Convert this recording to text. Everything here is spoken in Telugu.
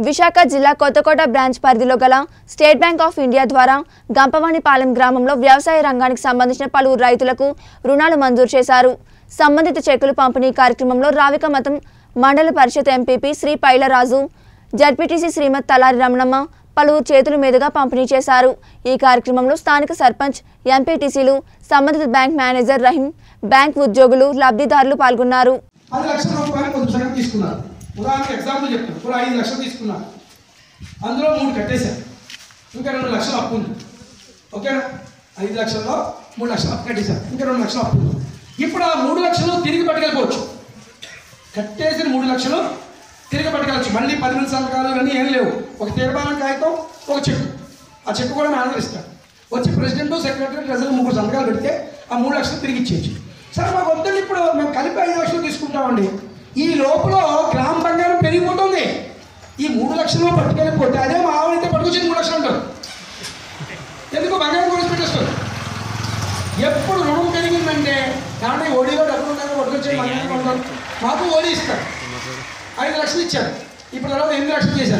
విశాఖ జిల్లా కొత్తకోట బ్రాంచ్ పరిధిలో గల స్టేట్ బ్యాంక్ ఆఫ్ ఇండియా ద్వారా గంపవాణిపాలెం గ్రామంలో వ్యవసాయ రంగానికి సంబంధించిన పలువురు రైతులకు రుణాలు మంజూరు చేశారు సంబంధిత చెక్కులు పంపిణీ కార్యక్రమంలో రావిక మతం మండల పరిషత్ ఎంపీపీ శ్రీ పైలరాజు జడ్పీటీసీ శ్రీమతి తలారి రమణమ్మ పలువురు చేతుల మీదుగా పంపిణీ చేశారు ఈ కార్యక్రమంలో స్థానిక సర్పంచ్ ఎంపీటీసీలు సంబంధిత బ్యాంక్ మేనేజర్ రహీం బ్యాంక్ ఉద్యోగులు లబ్ధిదారులు పాల్గొన్నారు పది లక్షల రూపాయలు కొంచెం సగం తీసుకున్నారు ఉదాహరణకి ఎగ్జాంపుల్ చెప్తాను ఇప్పుడు ఐదు లక్షలు తీసుకున్నారు అందులో మూడు కట్టేశారు ఇంకా రెండు లక్షలు అప్పు ఉంది ఓకేనా ఐదు లక్షల్లో మూడు లక్షలు అప్పు కట్టేశారు ఇంకా రెండు లక్షలు అప్పు ఉంది ఇప్పుడు ఆ మూడు లక్షలు తిరిగి పట్టుకెళ్ళిపోవచ్చు కట్టేసిన మూడు లక్షలు తిరిగి పట్టుకెళ్ళచ్చు మళ్ళీ పది మంది సంతకాలు ఇవన్నీ ఏం లేవు ఒక తీర్మానం కాగితం ఒక చెక్ ఆ చెక్ కూడా మేనేజర్ ఇస్తాడు వచ్చి ప్రెసిడెంట్ సెక్రటరీ ట్రెజర్ ముగ్గురు సంతకాలు పెడితే ఆ మూడు లక్షలు తిరిగి ఇచ్చేయచ్చు సరే మాకు వద్దండి ఇప్పుడు మేము కలిపి ఐదు లక్షలు తీసుకుంటామండి ఈ లోపల గ్రామ బంగారం పెరిగిపోతుంది ఈ మూడు లక్షలు పట్టుకెళ్ళిపోతే అదే మా ఆవిడైతే పట్టుకొచ్చింది మూడు లక్షలు అంటారు ఎందుకు బంగారం గురించి పెట్టేస్తారు ఎప్పుడు రుణం పెరిగిందంటే దాంట్లో ఓడిలో డబ్బులు ఉన్నాయో పట్టుకొచ్చి బంగారం కొడతారు మాకు ఓడి ఇస్తారు ఐదు లక్షలు ఇచ్చారు ఇప్పుడు తర్వాత ఎనిమిది లక్షలు చేశారు